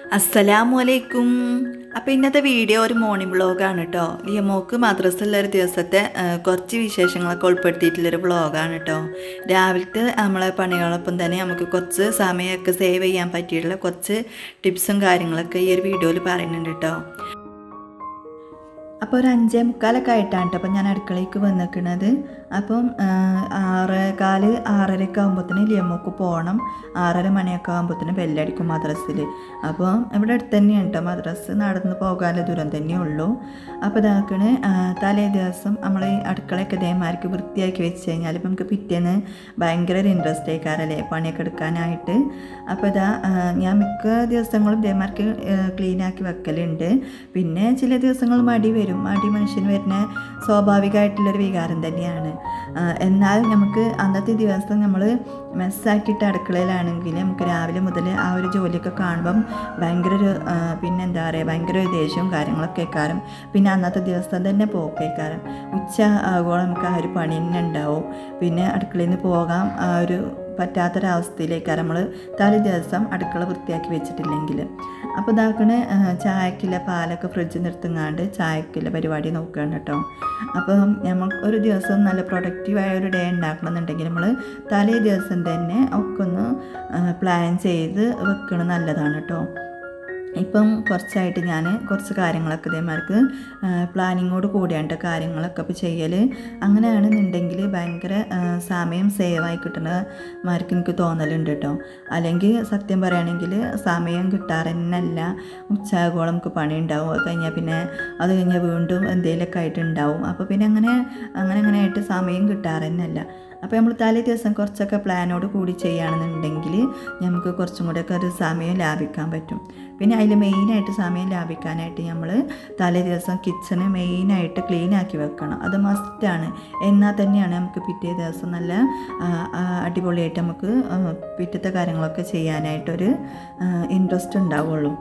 അസ്സലാമു അലൈക്കും അപ്പോൾ ഇന്നത്തെ വീഡിയോ ഒരു മോർണിംഗ് വ്ളോഗാണ് കേട്ടോ ലിയമോക്ക് മദ്രസയുള്ള ഒരു ദിവസത്തെ ആ, കുറച്ച് വിശേഷങ്ങളൊക്കെ ഉൾപ്പെടുത്തിയിട്ടുള്ളൊരു വ്ളോഗാണ് കേട്ടോ രാവിലത്തെ നമ്മളെ പണികളൊപ്പം തന്നെ നമുക്ക് കുറച്ച് സമയമൊക്കെ സേവ് ചെയ്യാൻ പറ്റിയിട്ടുള്ള കുറച്ച് ടിപ്സും കാര്യങ്ങളൊക്കെ ഈ ഒരു വീഡിയോയിൽ പറയുന്നുണ്ട് കേട്ടോ അപ്പോൾ ഒരു അഞ്ചേ മുക്കാലൊക്കെ ആയിട്ടാണ് കേട്ടോ അപ്പം ഞാൻ അടുക്കളയ്ക്ക് വന്നിരിക്കുന്നത് അപ്പം ആ, ആറ് കാല് ആറരയൊക്കെ ആകുമ്പോഴത്തേന് ലിയമോക്ക് പോകണം ആറര മണിയൊക്കെ ആകുമ്പോഴത്തേന് ബെല്ലടിക്കും മദ്രസിൽ അപ്പോൾ ഇവിടെ അടുത്ത് തന്നെയാണ് കേട്ടോ മദ്രസ് നടന്ന് പോകാനുള്ള ദൂരം തന്നെ ഉള്ളൂ അപ്പോൾ ഇതാക്കണ് ആ, തലേ ദിവസം നമ്മൾ ഈ അടുക്കളയൊക്കെ ഇതേമാർക്ക് വൃത്തിയാക്കി വെച്ച് കഴിഞ്ഞാൽ ഇപ്പം നമുക്ക് പിറ്റേന്ന് ഭയങ്കര ഒരു ഇൻട്രസ്റ്റ് ആയിക്കാറല്ലേ പണിയൊക്കെ എടുക്കാനായിട്ട് അപ്പോൾ ഇതാ ആ, ഞാൻ മിക്ക ദിവസങ്ങളും ഇതേമാർക്ക് ക്ലീനാക്കി വെക്കലുണ്ട് പിന്നെ ചില ദിവസങ്ങൾ മടി വരും മടി മനുഷ്യന് വരുന്ന സ്വാഭാവികമായിട്ടുള്ളൊരു വികാരം തന്നെയാണ് ആ, എന്നാൽ നമുക്ക് അന്നത്തെ ദിവസം നമ്മൾ മെസ്സാക്കിയിട്ട് അടുക്കളയിലാണെങ്കിൽ നമുക്ക് രാവിലെ മുതൽ ആ ഒരു ജോലിയൊക്കെ കാണുമ്പം ഭയങ്കര ഒരു ആ, പിന്നെ എന്താ പറയുക ഭയങ്കര ഒരു ദേഷ്യവും കാര്യങ്ങളൊക്കെ കാരം പിന്നെ അന്നത്തെ ദിവസം തന്നെ പോക്കേക്കാരം ഉച്ച ആകുമ്പോൾ നമുക്ക് ആ ഒരു പണി തന്നെ ഉണ്ടാവും പിന്നെ അടുക്കളയിൽ നിന്ന് പോകാൻ ആ ഒരു പറ്റാത്തൊരവസ്ഥയിലേക്കാണ് നമ്മൾ തലേ ദിവസം അടുക്കള വൃത്തിയാക്കി വെച്ചിട്ടില്ലെങ്കിൽ അപ്പോൾ ഇതാക്കണ ചായക്കുള്ള പാലൊക്കെ ഫ്രിഡ്ജിൽ നിർത്തുങ്ങാണ്ട് ചായക്കുള്ള പരിപാടി നോക്കുകയാണ് കേട്ടോ അപ്പം നമ്മൾ ഒരു ദിവസം നല്ല പ്രൊഡക്റ്റീവായ ഒരു ഡേ ഉണ്ടാക്കണമെന്നുണ്ടെങ്കിൽ നമ്മൾ തലേ ദിവസം തന്നെ ഒക്കെ ഒന്ന് പ്ലാൻ ചെയ്ത് വെക്കണം നല്ലതാണ് കേട്ടോ ഇപ്പം കുറച്ചായിട്ട് ഞാൻ കുറച്ച് കാര്യങ്ങളൊക്കെ ഇതേമാർക്ക് പ്ലാനിങ്ങോട് കൂടിയാണ് കാര്യങ്ങളൊക്കെ ഇപ്പോൾ ചെയ്യൽ അങ്ങനെയാണെന്നുണ്ടെങ്കിൽ ഭയങ്കര ആ, സമയം സേവായി കിട്ടുന്ന മാർക്ക് എനിക്ക് തോന്നലുണ്ട് കേട്ടോ അല്ലെങ്കിൽ സത്യം പറയുകയാണെങ്കിൽ സമയം കിട്ടാറ് തന്നെയല്ല ഉച്ചയാകോളം നമുക്ക് പണി ഉണ്ടാവും അത് കഴിഞ്ഞാൽ പിന്നെ അത് കഴിഞ്ഞാൽ വീണ്ടും എന്തെങ്കിലുമൊക്കെ ആയിട്ട് ഉണ്ടാവും അപ്പോൾ പിന്നെ അങ്ങനെ അങ്ങനെ അങ്ങനെ ആയിട്ട് സമയം കിട്ടാറ് തന്നെയല്ല അപ്പോൾ നമ്മൾ തലേ ദിവസം കുറച്ചൊക്കെ പ്ലാനോട് കൂടി ചെയ്യുകയാണെന്നുണ്ടെങ്കിൽ നമുക്ക് കുറച്ചും കൂടെയൊക്കെ ഒരു സമയം ലാഭിക്കാൻ പറ്റും പിന്നെ അതിൽ മെയിനായിട്ട് സമയം ലാഭിക്കാനായിട്ട് നമ്മൾ തലേ ദിവസം കിച്ചണ് മെയിനായിട്ട് ക്ലീൻ ആക്കി വെക്കണം അത് മസ്റ്റാണ് എന്നാൽ തന്നെയാണ് നമുക്ക് പിറ്റേ ദിവസം നല്ല ആ, ആ, അടിപൊളിയായിട്ട് നമുക്ക് ആ, പിറ്റത്തെ കാര്യങ്ങളൊക്കെ ചെയ്യാനായിട്ടൊരു ഇൻട്രസ്റ്റ് ഉണ്ടാവുള്ളൂ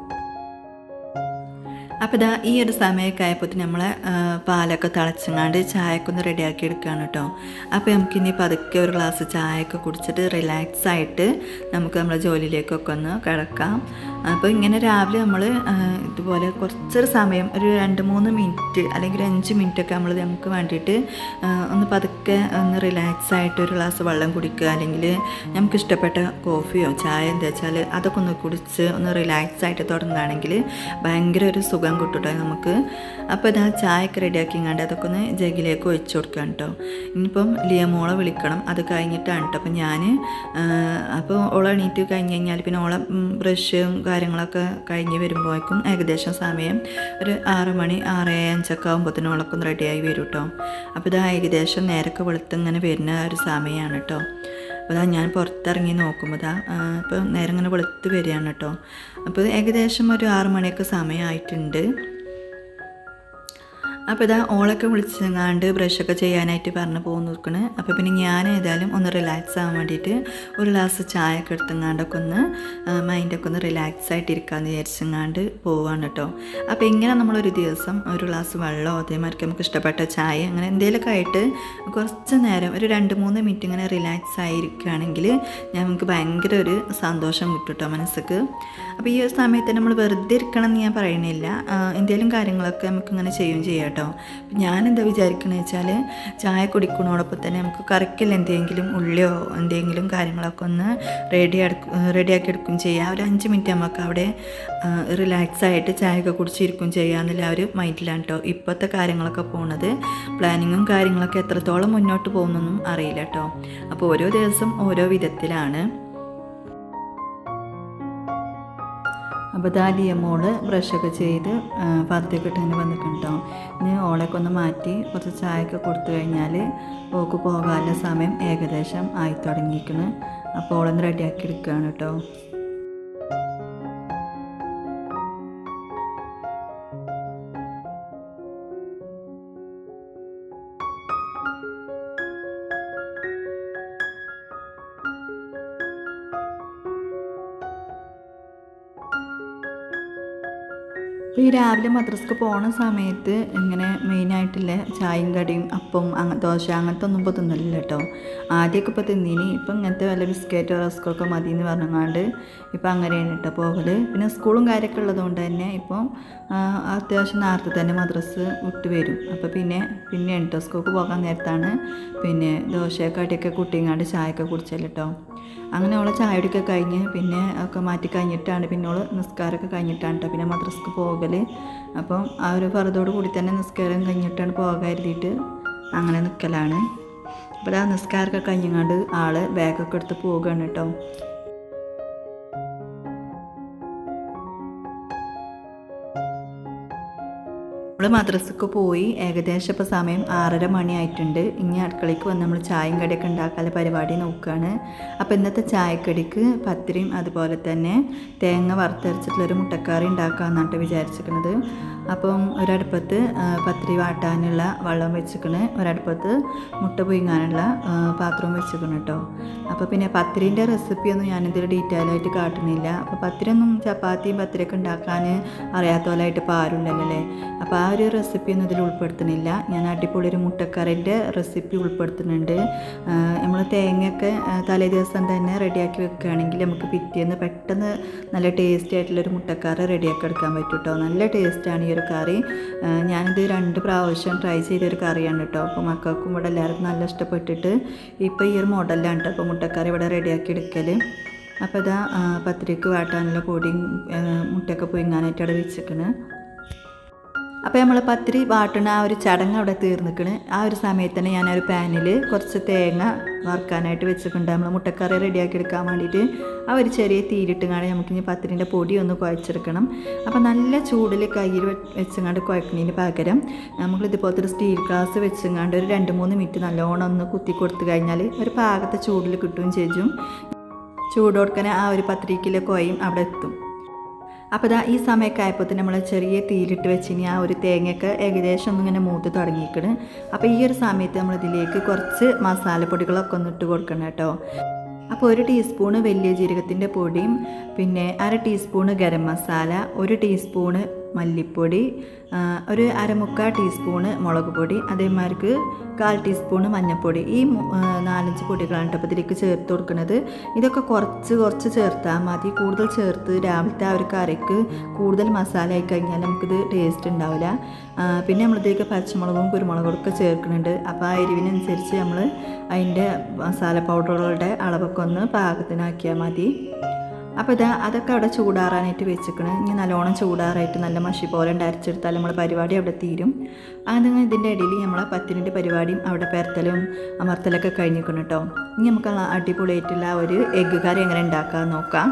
അപ്പോൾ ഇതാ ഈ ഒരു സമയമൊക്കെ ആയപ്പോൾ നമ്മൾ പാലൊക്കെ തിളച്ചങ്ങാണ്ട് ചായയൊക്കെ ഒന്ന് റെഡിയാക്കി എടുക്കുകയാണ് കേട്ടോ അപ്പോൾ നമുക്കിനി പതുക്കെ ഒരു ഗ്ലാസ് ചായയൊക്കെ കുടിച്ചിട്ട് റിലാക്സ് ആയിട്ട് നമുക്ക് നമ്മളെ ജോലിയിലേക്കൊക്കെ ഒന്ന് കിടക്കാം അപ്പോൾ ഇങ്ങനെ രാവിലെ നമ്മൾ ഇതുപോലെ കുറച്ചൊരു സമയം ഒരു രണ്ട് മൂന്ന് മിനിറ്റ് അല്ലെങ്കിൽ ഒരു അഞ്ച് മിനിറ്റൊക്കെ നമ്മൾ നമുക്ക് വേണ്ടിയിട്ട് ആ, ഒന്ന് പതുക്കെ ഒന്ന് റിലാക്സ് ആയിട്ട് ഒരു ഗ്ലാസ് വെള്ളം കുടിക്കുക അല്ലെങ്കിൽ നമുക്ക് ഇഷ്ടപ്പെട്ട കോഫിയോ ചായ എന്താ വെച്ചാൽ അതൊക്കെ ഒന്ന് കുടിച്ച് ഒന്ന് റിലാക്സ് ആയിട്ട് തുടങ്ങുകയാണെങ്കിൽ ഭയങ്കര ഒരു സുഖം കിട്ടും കേട്ടോ നമുക്ക് അപ്പോൾ ഇതാ ചായയൊക്കെ റെഡിയാക്കി കണ്ട് അതൊക്കെ ഒന്ന് ജഗിലേക്ക് ഒഴിച്ചു കൊടുക്കാം കേട്ടോ ഇനിയിപ്പം ലിയമോളെ വിളിക്കണം അത് കഴിഞ്ഞിട്ടാണ് കേട്ടോ അപ്പം ഞാൻ അപ്പോൾ ഓളെ എണീറ്റ് കഴിഞ്ഞ് കഴിഞ്ഞാൽ പിന്നെ ഓളെ ബ്രഷും കാര്യങ്ങളൊക്കെ കഴിഞ്ഞ് വരുമ്പോഴേക്കും ഏകദേശം സമയം ഒരു ആറ് മണി ആറ് അഞ്ചൊക്കെ ആകുമ്പോഴത്തേനും ഓളൊക്കെ ഒന്ന് റെഡിയായി വരും കേട്ടോ അപ്പോൾ ഇതാ ഏകദേശം നേരൊക്കെ വെളുത്ത് ഇങ്ങനെ വരുന്ന ഒരു സമയമാണ് കേട്ടോ അപ്പോൾ ഇതാ ഞാൻ പുറത്തിറങ്ങി നോക്കുമ്പോൾ ഇതാ ഇപ്പോൾ നേരം ഇങ്ങനെ വെളുത്ത് വരികയാണ് കേട്ടോ അപ്പോൾ ഏകദേശം ഒരു ആറ് മണിയൊക്കെ സമയമായിട്ടുണ്ട് അപ്പോൾ ഇതാ ഓളൊക്കെ വിളിച്ചങ്ങാണ്ട് ബ്രഷൊക്കെ ചെയ്യാനായിട്ട് പറഞ്ഞു പോകുന്നു നിൽക്കണ് അപ്പോൾ പിന്നെ ഞാൻ ഏതായാലും ഒന്ന് റിലാക്സ് ആവാൻ വേണ്ടിയിട്ട് ഒരു ഗ്ലാസ് ചായ ഒക്കെ എടുത്തങ്ങാണ്ടൊക്കെ ഒന്ന് മൈൻഡൊക്കെ ഒന്ന് റിലാക്സ് ആയിട്ട് ഇരിക്കാമെന്ന് വിചാരിച്ചങ്ങാണ്ട് പോവാണ് കേട്ടോ അപ്പോൾ ഇങ്ങനെ നമ്മളൊരു ദിവസം ഒരു ഗ്ലാസ് വെള്ളമോ അതേമാതിരി നമുക്ക് ഇഷ്ടപ്പെട്ട ചായ അങ്ങനെ എന്തെങ്കിലുമൊക്കെ ആയിട്ട് കുറച്ച് നേരം ഒരു രണ്ട് മൂന്ന് മിനിറ്റ് ഇങ്ങനെ റിലാക്സ് ആയിരിക്കുകയാണെങ്കിൽ നമുക്ക് ഭയങ്കര ഒരു സന്തോഷം കിട്ടും കേട്ടോ മനസ്സിക്ക് അപ്പോൾ ഈ ഒരു സമയത്ത് നമ്മൾ വെറുതെ ഇരിക്കണം എന്ന് ഞാൻ പറയണില്ല ആ, എന്തെങ്കിലും കാര്യങ്ങളൊക്കെ നമുക്ക് ഇങ്ങനെ ചെയ്യുകയും ചെയ്യാം കേട്ടോ ഞാൻ എന്താ വിചാരിക്കണമെന്ന് വെച്ചാൽ ചായ കുടിക്കണോടൊപ്പം തന്നെ നമുക്ക് കറിക്കിൽ എന്തെങ്കിലും ഉള്ളിയോ എന്തെങ്കിലും കാര്യങ്ങളൊക്കെ ഒന്ന് റെഡി റെഡിയാക്കി എടുക്കുകയും ചെയ്യാം ഒരു അഞ്ച് മിനിറ്റ് നമുക്ക് അവിടെ റിലാക്സ് ആയിട്ട് ചായയൊക്കെ കുടിച്ചിരിക്കുകയും ചെയ്യാമെന്നുള്ള ആ ഒരു മൈൻഡിലാണ് കേട്ടോ ഇപ്പോഴത്തെ കാര്യങ്ങളൊക്കെ പോണത് പ്ലാനിങ്ങും കാര്യങ്ങളൊക്കെ എത്രത്തോളം മുന്നോട്ട് പോകുന്നൊന്നും അറിയില്ല കേട്ടോ അപ്പോൾ ഓരോ ദിവസം ഓരോ വിധത്തിലാണ് അപ്പോൾ ദാലിയ മോള് ബ്രഷൊക്കെ ചെയ്ത് പാത്രത്തിൽ ഇട്ട് തന്നെ വന്നിട്ടുണ്ട് കേട്ടോ ഇനി ഓളൊക്കെ ഒന്ന് മാറ്റി കുറച്ച് ചായയൊക്കെ കൊടുത്തു കഴിഞ്ഞാൽ ഓക്ക് പോകാനുള്ള സമയം ഏകദേശം ആയി തുടങ്ങിയിരിക്കുന്നു അപ്പോൾ ഓളൊന്ന് റെഡിയാക്കി എടുക്കുകയാണ് കേട്ടോ അപ്പോൾ ഈ രാവിലെ മദ്രസക്ക് പോണ സമയത്ത് ഇങ്ങനെ മെയിനായിട്ടുള്ള ചായയും കടിയും അപ്പം അങ്ങ ദോശ അങ്ങനത്തെ ഒന്നും ഇപ്പോൾ തിന്നലില്ല കേട്ടോ ആദ്യമൊക്കെ ഇപ്പോൾ തിന്നിനി ഇപ്പം ഇങ്ങനത്തെ വല്ല ബിസ്ക്കറ്റോ റസ്കൊക്കെ മതി എന്ന് പറഞ്ഞങ്ങാണ്ട് ഇപ്പം അങ്ങനെയാണ് കേട്ടോ പോകൽ പിന്നെ സ്കൂളും കാര്യമൊക്കെ ഉള്ളതുകൊണ്ട് തന്നെ ഇപ്പം ആ, അത്യാവശ്യം നേരത്തെ തന്നെ മദ്രസ് വിട്ട് വരും അപ്പോൾ പിന്നെ പിന്നെ കേട്ടോ സ്കൂൾക്ക് പോകാൻ നേരത്താണ് പിന്നെ ദോശയൊക്കെ അടിയൊക്കെ കുട്ടിങ്ങാണ്ട് ചായയൊക്കെ കുടിച്ചല്ലോ കേട്ടോ അങ്ങനെ അവളെ ചായയൊക്കെ കഴിഞ്ഞ് പിന്നെ ഒക്കെ മാറ്റി കഴിഞ്ഞിട്ടാണ് പിന്നെ അവൾ നിസ്കാരമൊക്കെ കഴിഞ്ഞിട്ടാണ് കേട്ടോ പിന്നെ മദ്രസക്ക് പോകൽ അപ്പം ആ ഒരു ഫറദോട് കൂടി തന്നെ നിസ്കാരം കഴിഞ്ഞിട്ടാണ് പോകാൻ കരുതിയിട്ട് അങ്ങനെ നിൽക്കലാണ് അപ്പോൾ ആ നിസ്കാരമൊക്കെ കഴിഞ്ഞങ്ങാണ്ട് ആള് ബാഗൊക്കെ എടുത്ത് പോവുകയാണ് കേട്ടോ നമ്മൾ മദ്രസക്ക് പോയി ഏകദേശം ഇപ്പോൾ സമയം ആറര മണിയായിട്ടുണ്ട് ഇനി അടുക്കളയ്ക്ക് വന്ന് നമ്മൾ ചായയും കടിയൊക്കെ ഉണ്ടാക്കാനുള്ള പരിപാടി നോക്കുകയാണ് അപ്പോൾ ഇന്നത്തെ ചായക്കടിക്ക് പത്തിരിയും അതുപോലെ തന്നെ തേങ്ങ വറുത്തരച്ചിട്ടുള്ളൊരു മുട്ടക്കറി ഉണ്ടാക്കാമെന്നാണ് വിചാരിച്ചിരിക്കുന്നത് അപ്പം ഒരടുപ്പത്ത് ആ, പത്തിരി വാട്ടാനുള്ള വെള്ളം വെച്ചിക്കണ് ഒരടുപ്പത്ത് മുട്ട പുഴുങ്ങാനുള്ള ആ, പാത്രവും വെച്ചിക്കണം കേട്ടോ അപ്പോൾ പിന്നെ പത്തിരിൻ്റെ റെസിപ്പിയൊന്നും ഞാനിതിൽ ഡീറ്റെയിൽ ആയിട്ട് കാട്ടുന്നില്ല അപ്പോൾ പത്തിരിയൊന്നും ചപ്പാത്തിയും പത്തിരിയൊക്കെ ഉണ്ടാക്കാൻ അറിയാത്ത പോലായിട്ട് ഇപ്പോൾ ആരുമില്ലല്ലോ അല്ലേ അപ്പോൾ ആ ഒരു റെസിപ്പി ഒന്നും ഇതിൽ ഉൾപ്പെടുത്തുന്നില്ല ഞാൻ അടിപൊളി ഒരു മുട്ടക്കറിൻ്റെ റെസിപ്പി ഉൾപ്പെടുത്തുന്നുണ്ട് നമ്മൾ തേങ്ങയൊക്കെ ആ, തലേ ദിവസം തന്നെ റെഡിയാക്കി വെക്കുകയാണെങ്കിൽ നമുക്ക് പിറ്റേന്ന് പെട്ടെന്ന് നല്ല ടേസ്റ്റി ആയിട്ടുള്ളൊരു മുട്ടക്കറി റെഡിയാക്കി എടുക്കാൻ പറ്റും കേട്ടോ നല്ല ടേസ്റ്റാണ് ഈ ഒരു കറി ആ, ഞാനിത് രണ്ട് പ്രാവശ്യം ട്രൈ ചെയ്തൊരു കറിയാണ് കേട്ടോ അപ്പോൾ മക്കൾക്കും ഇവിടെ എല്ലാവർക്കും നല്ല ഇഷ്ടപ്പെട്ടിട്ട് ഇപ്പോൾ ഈ ഒരു മോഡലാണ് കേട്ടോ അപ്പോൾ മുട്ടക്കറി ഇവിടെ റെഡിയാക്കി എടുക്കൽ അപ്പോൾ ഇതാ ആ, പത്തിരിക്ക് വാട്ടാനുള്ള പൊടിയും ആ, മുട്ടയൊക്കെ പുഴുങ്ങാനായിട്ട് അവിടെ വെച്ചിരിക്കണ് അപ്പോൾ നമ്മൾ പത്തിരി വാട്ടണ ആ ഒരു ചടങ്ങ് അവിടെ തീർന്നിക്കണ് ആ ഒരു സമയത്ത് തന്നെ ഞാൻ ആ ഒരു പാനിൽ കുറച്ച് തേങ്ങ വറുക്കാനായിട്ട് വെച്ചിട്ടുണ്ട് നമ്മൾ മുട്ടക്കറി റെഡിയാക്കി എടുക്കാൻ വേണ്ടിയിട്ട് ആ ഒരു ചെറിയ തീരിട്ടുങ്ങാണ്ട് നമുക്ക് ഇനി പത്തിരിൻ്റെ പൊടി ഒന്ന് കുഴച്ചെടുക്കണം അപ്പോൾ നല്ല ചൂടിൽ കയ്യിൽ വെ- വെച്ചങ്ങാണ്ട് കുഴക്കണതിന് പകരം നമ്മൾ ഇതുപോലത്തെ ഒരു സ്റ്റീൽ ഗ്ലാസ് വെച്ചങ്ങാണ്ട് ഒരു രണ്ട് മൂന്ന് മിനിറ്റ് നല്ലോണം ഒന്ന് കുത്തി കൊടുത്തു കഴിഞ്ഞാൽ ഒരു പാകത്തെ ചൂടിൽ കിട്ടുകയും ചെയ്യും ചൂടോടുക്കനെ ആ ഒരു പത്തിരിക്കിലെ കോയും അവിടെ എത്തും അപ്പോൾ ദാ ഈ സമയമൊക്കെ ആയപ്പോൾ നമ്മൾ ചെറിയ തീയിലിട്ട് വെച്ചിനി ആ ഒരു തേങ്ങയൊക്കെ ഏകദേശം ഒന്ന് ഇങ്ങനെ മൂത്ത് തുടങ്ങിയിരിക്കണ് അപ്പോൾ ഈ ഒരു സമയത്ത് നമ്മൾ ഇതിലേക്ക് കുറച്ച് മസാലപ്പൊടികളൊക്കെ ഒന്ന് ഇട്ട് കൊടുക്കണം കേട്ടോ അപ്പോൾ ഒരു ടീസ്പൂണ് വലിയ ജീരകത്തിൻ്റെ പൊടിയും പിന്നെ അര ടീസ്പൂണ് ഗരം മസാല ഒരു ടീസ്പൂണ് മല്ലിപ്പൊടി ആ, ഒരു അരമുക്കാൽ ടീസ്പൂണ് മുളക് പൊടി അതേമാതിരിക്ക് കാൽ ടീസ്പൂണ് മഞ്ഞൾപ്പൊടി ഈ മു- ആ, നാലഞ്ച് പൊടികളാണ് കേട്ടോ അപ്പോൾ ഇതിലേക്ക് ചേർത്ത് കൊടുക്കുന്നത് ഇതൊക്കെ കുറച്ച് കുറച്ച് ചേർത്താൽ മതി കൂടുതൽ ചേർത്ത് രാവിലത്തെ ആ ഒരു കറിക്ക് കൂടുതൽ മസാല ആയി കഴിഞ്ഞാൽ നമുക്കിത് ടേസ്റ്റ് ഉണ്ടാവില്ല ആ, പിന്നെ നമ്മളിതേക്ക് പച്ചമുളകും കുരുമുളകും ഒക്കെ ചേർക്കുന്നുണ്ട് അപ്പോൾ ആ എരിവിനനുസരിച്ച് നമ്മൾ അതിൻ്റെ മസാല പൗഡറുകളുടെ അളവൊക്കെ ഒന്ന് പാകത്തിനാക്കിയാൽ മതി അപ്പോൾ ഇതാ അതൊക്കെ അവിടെ ചൂടാറാനായിട്ട് വെച്ചിക്കണ് ഇനി നല്ലോണം ചൂടാറായിട്ട് നല്ല മഷി പോലെ അരച്ചെടുത്താൽ നമ്മൾ പരിപാടി അവിടെ തീരും അങ്ങനെ ഇതിൻ്റെ ഇടയിൽ നമ്മളെ പത്തിരിൻ്റെ പരിപാടിയും അവിടെ പെരത്തലും അമർത്തലൊക്കെ കഴിഞ്ഞിരിക്കണം കേട്ടോ ഇനി നമുക്ക് ആ അടിപൊളിയായിട്ടുള്ള ആ ഒരു എഗ്ഗ് കറി എങ്ങനെ ഉണ്ടാക്കാൻ നോക്കാം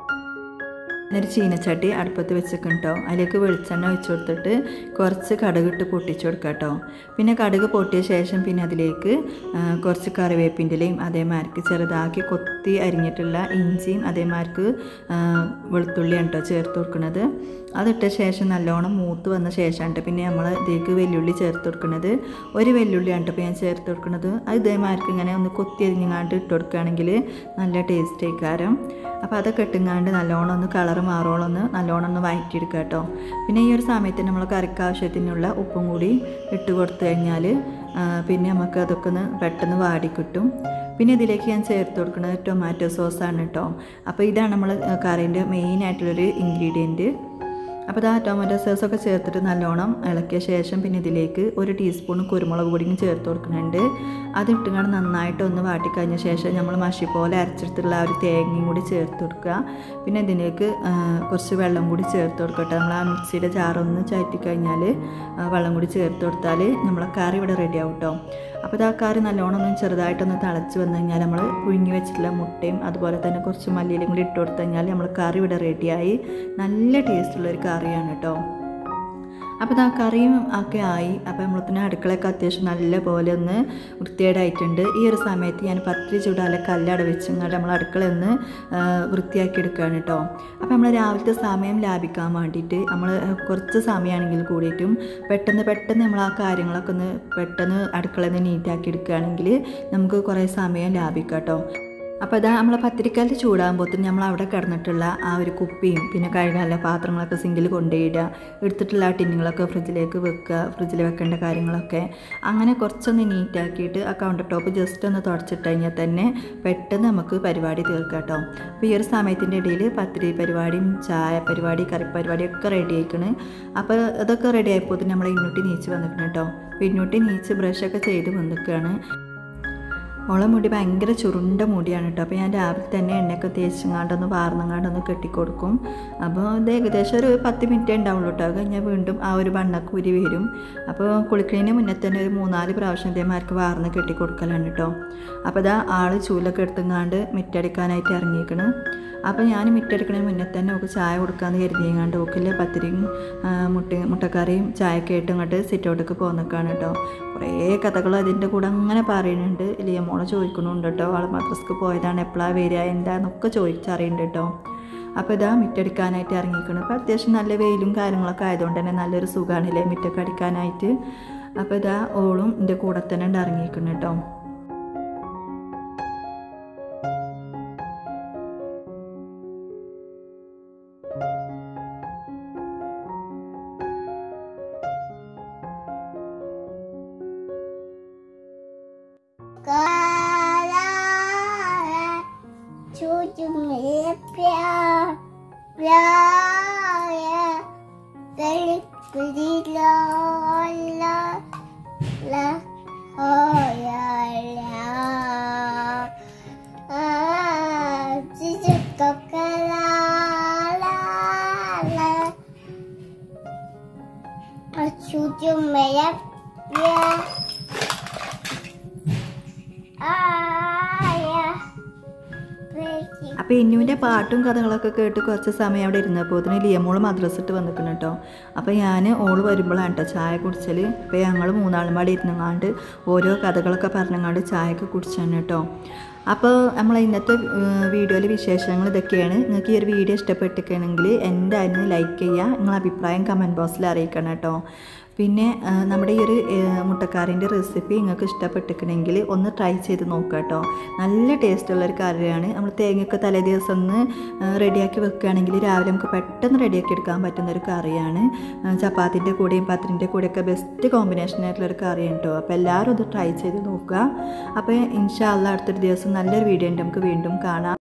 ഒരു ചീനച്ചട്ടി അടുപ്പത്ത് വെച്ചിരിക്കണം കേട്ടോ അതിലേക്ക് വെളിച്ചെണ്ണ ഒഴിച്ചു കൊടുത്തിട്ട് കുറച്ച് കടുകിട്ട് പൊട്ടിച്ചു കൊടുക്കുക കേട്ടോ പിന്നെ കടുക് പൊട്ടിയ ശേഷം പിന്നെ അതിലേക്ക് ആ, കുറച്ച് കറിവേപ്പിൻ്റെലയും അതേമാതിരിക്ക് ചെറുതാക്കി കൊത്തി അരിഞ്ഞിട്ടുള്ള ഇഞ്ചിയും അതേമാതിരിക്ക് ആ, വെളുത്തുള്ളിയാണ് കേട്ടോ ചേർത്ത് കൊടുക്കുന്നത് അതിട്ട ശേഷം നല്ലോണം മൂത്ത് വന്ന ശേഷമാണ് ട്ടോ പിന്നെ നമ്മൾ ഇതിലേക്ക് വെല്ലുള്ളി ചേർത്ത് കൊടുക്കുന്നത് ഒരു വെല്ലുള്ളിയാണ് ട്ടോ ഇപ്പോൾ ഞാൻ ചേർത്ത് കൊടുക്കുന്നത് അത് ഇതേമാതിരിക്ക് ഇങ്ങനെ ഒന്ന് കൊത്തി അരിഞ്ഞങ്ങാണ്ട് ഇട്ട് കൊടുക്കുകയാണെങ്കിൽ നല്ല ടേസ്റ്റ് ആയിക്കാരം അപ്പോൾ അതൊക്കെ ഇട്ടുങ്ങാണ്ട് നല്ലോണം ഒന്ന് കളർ മാറോളം ഒന്ന് നല്ലോണം ഒന്ന് വഴറ്റിയെടുക്കുക കേട്ടോ പിന്നെ ഈ ഒരു സമയത്ത് നമ്മൾ കറിക്ക് ആവശ്യത്തിനുള്ള ഉപ്പും കൂടി ഇട്ട് കൊടുത്തു കഴിഞ്ഞാൽ ആ, പിന്നെ നമുക്ക് അതൊക്കെ ഒന്ന് പെട്ടെന്ന് വാടി കിട്ടും പിന്നെ ഇതിലേക്ക് ഞാൻ ചേർത്ത് കൊടുക്കുന്നത് ടൊമാറ്റോ സോസാണ് കേട്ടോ അപ്പോൾ ഇതാണ് നമ്മൾ കറീൻ്റെ മെയിൻ ആയിട്ടുള്ളൊരു ഇൻഗ്രീഡിയൻറ്റ് അപ്പോൾ ഇതാ ടൊമാറ്റോ സോസൊക്കെ ചേർത്തിട്ട് നല്ലോണം ഇളക്കിയ ശേഷം പിന്നെ ഇതിലേക്ക് ഒരു ടീസ്പൂൺ കുരുമുളക് പൊടിയും ചേർത്ത് കൊടുക്കുന്നുണ്ട് അത് ഇട്ടുകൊണ്ട് നന്നായിട്ട് ഒന്ന് വാട്ടിക്കഴിഞ്ഞ ശേഷം നമ്മൾ മഷി പോലെ അരച്ചെടുത്തുള്ള ആ ഒരു തേങ്ങയും കൂടി ചേർത്ത് കൊടുക്കുക പിന്നെ ഇതിലേക്ക് ആ, കുറച്ച് വെള്ളം കൂടി ചേർത്ത് കൊടുക്കട്ടെ നമ്മൾ ആ മിക്സിയുടെ ജാറൊന്ന് ചാറ്റിക്കഴിഞ്ഞാൽ വെള്ളം കൂടി ചേർത്ത് കൊടുത്താൽ നമ്മളെ കറി ഇവിടെ റെഡി ആവും കേട്ടോ അപ്പോൾ ഇത് ആ കറി നല്ലോണം ഒന്ന് ചെറുതായിട്ടൊന്ന് തിളച്ച് വന്നു കഴിഞ്ഞാൽ നമ്മൾ പുഴുങ്ങി വെച്ചിട്ടുള്ള മുട്ടയും അതുപോലെ തന്നെ കുറച്ച് മല്ലിയിലും കൂടി ഇട്ട് കൊടുത്തു കഴിഞ്ഞാൽ നമ്മൾ കറി ഇവിടെ റെഡിയായി നല്ല ടേസ്റ്റുള്ളൊരു കറിയാണ് കേട്ടോ അപ്പോൾ ആ കറിയും ഒക്കെ ആയി അപ്പോൾ നമ്മളത്തിന് അടുക്കളയൊക്കെ അത്യാവശ്യം നല്ല പോലെ ഒന്ന് വൃത്തികേടായിട്ടുണ്ട് ഈ ഒരു സമയത്ത് ഞാൻ പത്തിരി ചൂടാലെ കല്ലട വെച്ചങ്ങാണ്ട് നമ്മൾ അടുക്കള ഒന്ന് ആ, വൃത്തിയാക്കി എടുക്കുകയാണ് കേട്ടോ അപ്പോൾ നമ്മൾ രാവിലത്തെ സമയം ലാഭിക്കാൻ വേണ്ടിയിട്ട് നമ്മൾ കുറച്ച് സമയമാണെങ്കിൽ കൂടിയിട്ടും പെട്ടെന്ന് പെട്ടെന്ന് നമ്മൾ ആ കാര്യങ്ങളൊക്കെ ഒന്ന് പെട്ടെന്ന് അടുക്കളയിൽ നിന്ന് നീറ്റാക്കി എടുക്കുകയാണെങ്കിൽ നമുക്ക് കുറേ സമയം ലാഭിക്കാം കേട്ടോ അപ്പോൾ അതാ നമ്മളെ പത്തിരിക്കാലത്ത് ചൂടാകുമ്പോഴത്തേന് നമ്മൾ അവിടെ കിടന്നിട്ടുള്ള ആ ഒരു കുപ്പിയും പിന്നെ കഴുകാനുള്ള പാത്രങ്ങളൊക്കെ സിങ്കിൽ കൊണ്ടുപോയിടുക എടുത്തിട്ടുള്ള ആ ടിന്നുകളൊക്കെ ഫ്രിഡ്ജിലേക്ക് വെക്കുക ഫ്രിഡ്ജിൽ വെക്കേണ്ട കാര്യങ്ങളൊക്കെ അങ്ങനെ കുറച്ചൊന്ന് നീറ്റാക്കിയിട്ട് ആ കൗണ്ടർ ടോപ്പ് ജസ്റ്റ് ഒന്ന് തുടച്ചിട്ട് കഴിഞ്ഞാൽ തന്നെ പെട്ടെന്ന് നമുക്ക് പരിപാടി തീർക്കാം കേട്ടോ അപ്പോൾ ഈ ഒരു സമയത്തിൻ്റെ ഇടയിൽ പത്തിരി പരിപാടിയും ചായ പരിപാടി കറി പരിപാടിയൊക്കെ റെഡി ആയിക്കണ് അപ്പോൾ അതൊക്കെ റെഡി ആയപ്പോൾ നമ്മൾ ഇന്നൂട്ടി നീച്ച് വന്നിട്ടുണ്ട് കേട്ടോ അപ്പോൾ ഇന്നൂട്ടി നീച്ച് ബ്രഷൊക്കെ ചെയ്ത് വന്നിക്കുകയാണ് ഓളെ മുടി ഭയങ്കര ചുരുണ്ട മുടിയാണ് കേട്ടോ അപ്പോൾ ഞാൻ രാവിലെ തന്നെ എണ്ണയൊക്കെ തേച്ചങ്ങാണ്ടൊന്ന് വാർന്നങ്ങാണ്ടൊന്ന് കെട്ടിക്കൊടുക്കും അപ്പോൾ ഇത് ഏകദേശം ഒരു പത്ത് മിനിറ്റേ ഉണ്ടാവുള്ളൂ കേട്ടോ അത് കഴിഞ്ഞാൽ വീണ്ടും ആ ഒരു വണ്ണക്കുരി വരും അപ്പോൾ കുളിക്കുന്നതിന് മുന്നേ തന്നെ ഒരു മൂന്നാല് പ്രാവശ്യം ഇതേമാർക്ക് വാർന്ന് കെട്ടിക്കൊടുക്കലാണ് കേട്ടോ അപ്പോൾ ഇതാ ആൾ ചൂലൊക്കെ എടുത്തുങ്ങാണ്ട് മിറ്റടിക്കാനായിട്ട് ഇറങ്ങിയിരിക്കണ് അപ്പോൾ ഞാൻ മിറ്റടിക്കണതിന് മുന്നേ തന്നെ നമുക്ക് ചായ കൊടുക്കാമെന്ന് കരുതിയങ്ങാണ്ട് ഓക്കില്ല പത്തിരിയും ആ, മുട്ട മുട്ടക്കറിയും ചായയൊക്കെ ആയിട്ട് ഇങ്ങോട്ട് സിറ്റൗട്ടൊക്കെ പോന്നേക്കാണ് കേട്ടോ കുറേ കഥകൾ അതിൻ്റെ കൂടെ അങ്ങനെ പറയുന്നുണ്ട് ഇല്ലേ മോളെ ചോദിക്കണുണ്ട് കേട്ടോ ആൾ മദ്രസ്ക്ക് പോയതാണ് എപ്പോഴാണ് വരിക എന്താന്നൊക്കെ ചോദിച്ചറിയുന്നുണ്ട് കേട്ടോ അപ്പോൾ ഇതാ മിറ്റടിക്കാനായിട്ട് ഇറങ്ങിക്കണം അപ്പോൾ അത്യാവശ്യം നല്ല വെയിലും കാര്യങ്ങളൊക്കെ ആയതുകൊണ്ട് തന്നെ നല്ലൊരു സുഖമാണല്ലേ മിറ്റൊക്കെ അടിക്കാനായിട്ട് അപ്പോൾ ഇതാ ഓളും എൻ്റെ കൂടെ തന്നെ ഉണ്ട് ഇറങ്ങിക്കണം കേട്ടോ Cara, cucu melepia, playa, beli beli la la la, oh ya la, ah, cucu kokala la la, cucu melepia. Ayah, pergi. അപ്പോൾ ഇന്നുവിൻ്റെ പാട്ടും കഥകളൊക്കെ കേട്ട് കുറച്ച് സമയം അവിടെ ഇരുന്നപ്പോൾ ഇതിന് ലിയമോള് മദ്രസ ഇട്ട് വന്നിക്കണം കേട്ടോ അപ്പോൾ ഞാൻ ഓള് വരുമ്പോഴാണ് കേട്ടോ ചായ കുടിച്ചൽ അപ്പോൾ ഞങ്ങൾ മൂന്നാളും പാടി ഇരുന്നങ്ങാണ്ട് ഓരോ കഥകളൊക്കെ പറഞ്ഞങ്ങാണ്ട് ചായയൊക്കെ കുടിച്ചാണ് കേട്ടോ അപ്പോൾ നമ്മൾ ഇന്നത്തെ വീഡിയോയിലെ വിശേഷങ്ങൾ ഇതൊക്കെയാണ് നിങ്ങൾക്ക് ഈ ഒരു വീഡിയോ ഇഷ്ടപ്പെട്ടിരിക്കുകയാണെങ്കിൽ എന്തായാലും ലൈക്ക് ചെയ്യുക നിങ്ങളെ അഭിപ്രായം കമൻറ്റ് ബോക്സിൽ അറിയിക്കണം കേട്ടോ പിന്നെ ആ, നമ്മുടെ ഈ ഒരു ആ, മുട്ടക്കാറിൻ്റെ റെസിപ്പി നിങ്ങൾക്ക് ഇഷ്ടപ്പെട്ടിരിക്കണമെങ്കിൽ ഒന്ന് ട്രൈ ചെയ്ത് നോക്കുക കേട്ടോ നല്ല ടേസ്റ്റുള്ള ഒരു കറിയാണ് നമ്മൾ തേങ്ങയൊക്കെ തലേ ദിവസം ഒന്ന് റെഡിയാക്കി വെക്കുകയാണെങ്കിൽ രാവിലെ നമുക്ക് പെട്ടെന്ന് റെഡിയാക്കി എടുക്കാൻ പറ്റുന്ന ഒരു കറിയാണ് ചപ്പാത്തിൻ്റെ കൂടെയും പത്തിരിൻ്റെ കൂടെയൊക്കെ ബെസ്റ്റ് കോമ്പിനേഷൻ ആയിട്ടുള്ള ഒരു കറിയാണ് കേട്ടോ അപ്പോൾ എല്ലാവരും ഇത് ട്രൈ ചെയ്ത് നോക്കുക അപ്പോൾ ഇൻഷാല്ല അടുത്തൊരു ദിവസം നല്ലൊരു വീഡിയോ ഉണ്ട് നമുക്ക് വീണ്ടും കാണാം